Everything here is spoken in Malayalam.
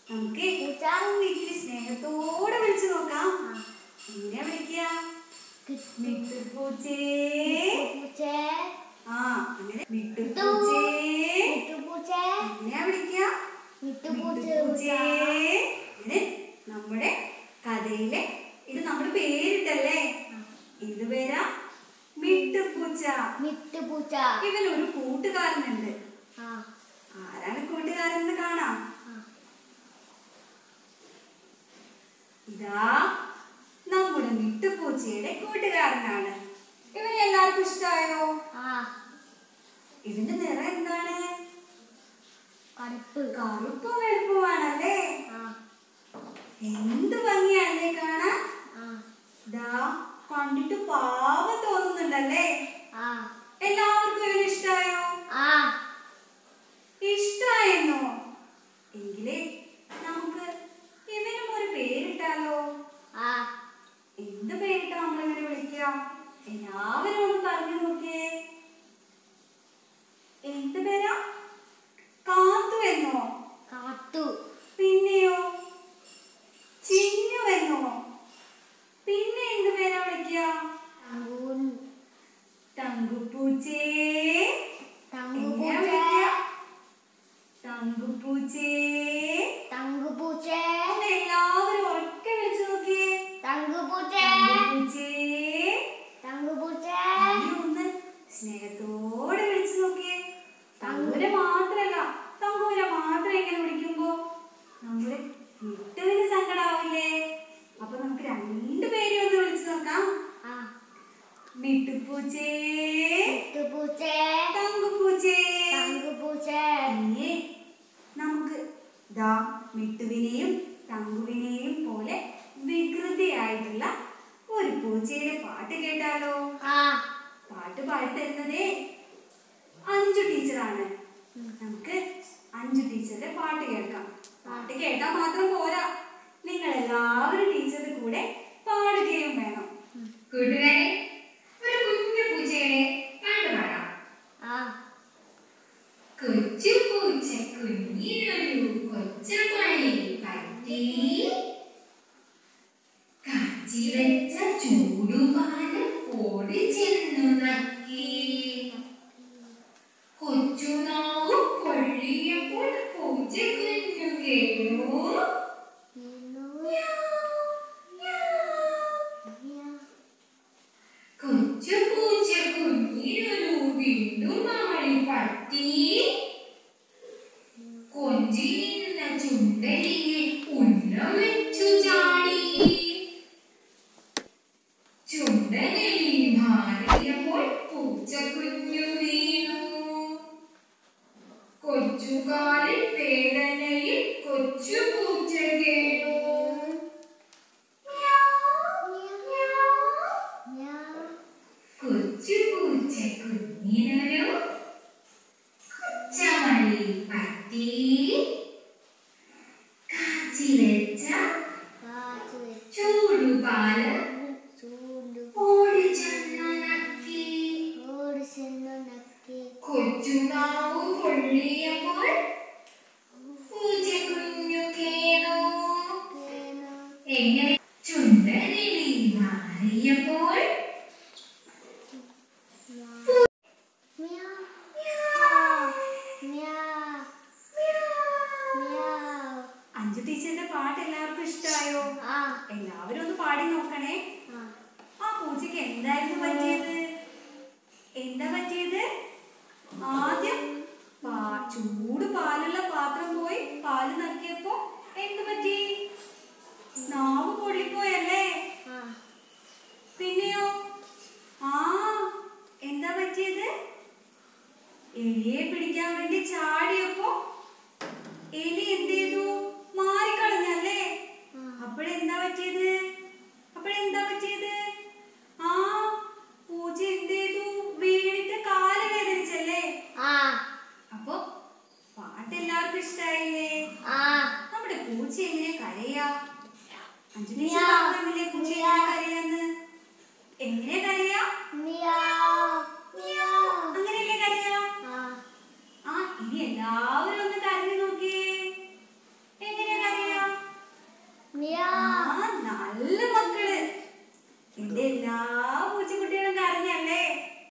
നമുക്ക് പൂച്ച. ഒന്ന് ഇത്തിരി സ്നേഹത്തോടെ വിളിച്ചു നോക്കാം എങ്ങനെയാ വിളിക്കുക മിട്ടുപൂച്ചേ പൂച്ചേ ആ അങ്ങനെ മിട്ടുപൂച്ചേ മിട്ടുപൂച്ചേ എങ്ങനെയാ വിളിക്കുക മിട്ടുപൂച്ചേ മിട്ടുപൂച്ചേ ഇത് നമ്മുടെ കഥയിലെ ഇത് നമ്മുടെ പേരിട്ടല്ലേ എന്ത് പേരാ മിട്ടുപൂച്ച മിട്ടുപൂച്ച ഇവനൊരു കൂട്ടുകാരനുണ്ട് ആ ആരാണ് കൂട്ടുകാരൻ എന്ന് കാണാം ആ. ഇതാ നമ്മുടെ മിട്ടുപൂച്ചയുടെ കൂട്ടുകാരനാണ് ഇവനെ എല്ലാവർക്കും ഇഷ്ടമായോ ആ ഇതിന്റെ നിറം എന്താണ് കറുപ്പ് കറുപ്പും വെളുപ്പുമാണല്ലേ ആ എന്ത് ഭംഗിയാണല്ലേ കാണാൻ ആ ദാ കണ്ടിട്ട് പാവം തോന്നുന്നുണ്ടല്ലേ ആ എല്ലാവർക്കും ഇവന് ഇഷ്ടായോ ആ ഇഷ്ടായെന്നോ എങ്കിലേ നമുക്ക് ഇവനും ഒരു പേരിട്ടാലോ ആ എന്ത് പേരിട്ടാ നമ്മൾ ഇവനെ വിളിക്കാം എല്ലാവരും ഒന്ന് പറഞ്ഞു നോക്കിയേ എന്ത് പേരാ കാത്തു എന്നോ കാത്തു പിന്നെയോ ചിന്നു എന്നോ പിന്നെ എന്ത് പേരാ വിളിക്കുക തങ്കൂൻ തങ്കുപ്പൂച്ചേ എങ്ങനെയാ തങ്കുപൂച്ചേ വിളിക്കുക തങ്കുപ്പൂച്ചേ തങ്കുപൂച്ചേ ഒന്ന് എല്ലാവരും ഉറക്കെ വിളിച്ചു നോക്കിയേ തങ്കുപൂച്ചേ തങ്കുപ്പൂച്ചേ തങ്കുപൂച്ചേ ഇനി ഒന്ന് സ്നേഹത്തോടെ വിളിച്ചു നോക്കിയേ തങ്കൂരെ മാത്രല്ല തങ്കൂരെ മാത്രം ഇങ്ങനെ വിളിക്കുമ്പോ നമ്മുടെ വിട്ടുവിന് സങ്കടാവില്ലേ അപ്പൊ നമുക്ക് രണ്ടുപേരെ ഒന്ന് വിളിച്ചു നോക്കാം ആ മിട്ടുപൂച്ചേ മിട്ടുപൂച്ചേ തങ്കുപൂച്ചേ തങ്കുപൂച്ചേ ഇനി നമുക്ക് ദാ മിട്ടുവിനെയും തങ്കുവിനെയും പോലെ വികൃതിയായിട്ടുള്ള ഒരു പൂച്ചയുടെ പാട്ട് കേട്ടാലോ ആ പാട്ട് പാടിത്തരുന്നതേ അഞ്ചു ടീച്ചറാണ് നമുക്ക് അഞ്ചു ടീച്ചറുടെ പാട്ട് കേൾക്കാം പാട്ട് കേട്ടാൽ മാത്രം പോരാ നിങ്ങൾ എല്ലാവരും ടീച്ചറുടെ കൂടെ പാടുകയും വേണം കൂട്ടുകാരെ ഒരു കുഞ്ഞു പൂച്ചയുടെ പാട്ട് പാടാം ആ കൊച്ചു പൂച്ച കുഞ്ഞിനൊരു കൊച്ചുപണി പറ്റി കാച്ചി വെച്ച ചൂടുപാല് ഓടി ചെന്നു നക്കി കൊച്ചുനാവ് പൊള്ളിയപ്പോൾ പൂച്ച കുഞ്ഞു കേണു കൊച്ചു പൂച്ച കുഞ്ഞിനൊരു വീണ്ടുമാളി പറ്റി കൊഞ്ചി നിന്ന ചുണ്ടലിയെ ഉന്ന വെച്ചു ചാടി ചുണ്ടനെലി മാറിയപ്പോൾ പൂച്ച കുഞ്ഞു വീണു കൊച്ചുകാലിൽ വേദനയിൽ കൊച്ചു പൂച്ച കേണു കൊച്ചു പൂച്ച കുഞ്ഞിനൊരു കൊച്ചമണി പറ്റി കാച്ചി വെച്ച ചൂടുപാല് ഓടി ചെന്നു നക്കി കൊച്ചുനാവു പൊള്ളിയപ്പോൾ പൂച്ച കുഞ്ഞു കേണു എങ്ങനെ ചുണ്ടനിലി മാറിയപ്പോൾ അഞ്ചു ടീച്ചറിന്റെ പാട്ട് എല്ലാവർക്കും ഇഷ്ടമായോ എല്ലാവരും ഒന്ന് പാടി നോക്കണേ ആ പൂച്ചയ്ക്ക് എന്തായിരുന്നു പറ്റിയത് എന്താ പറ്റിയത് ആദ്യം പാ- ചൂട് പാലുള്ള പാത്രം പോയി പാല് നക്കിയപ്പോ എന്ത് പറ്റി നാവ് പൊള്ളിപ്പോയല്ലേ പിന്നെയോ ആ എന്താ പറ്റിയത് എലിയെ പിടിക്കാൻ വേണ്ടി ചാടിയപ്പോ എലി എന്ത് ചെയ്തു മാറിക്കളഞ്ഞല്ലേ അപ്പോഴെന്താ പറ്റിയത് അപ്പോഴെന്താ പറ്റിയത് ആ പൂച്ച എന്ത് ചെയ്തു വീണിട്ട് കാല് വേദനിച്ചല്ലേ അപ്പൊ പാട്ട് എല്ലാവർക്കും ഇഷ്ടായില്ലേ നമ്മുടെ പൂച്ച എങ്ങനെ കരയാ അഞ്ചു ടീച്ചർ മ്യാവ്. പറഞ്ഞില്ലേ പൂച്ച എങ്ങനെ കരയാന്ന് എങ്ങനെ കരയാ അങ്ങനെയല്ലേ കരയാ ആ ഇനി എല്ലാവരും ഒന്ന് കരഞ്ഞു നോക്കിയേ എങ്ങനെയാ കരയാ പൂച്ചക്കുട്ടികളും കരഞ്ഞല്ലേ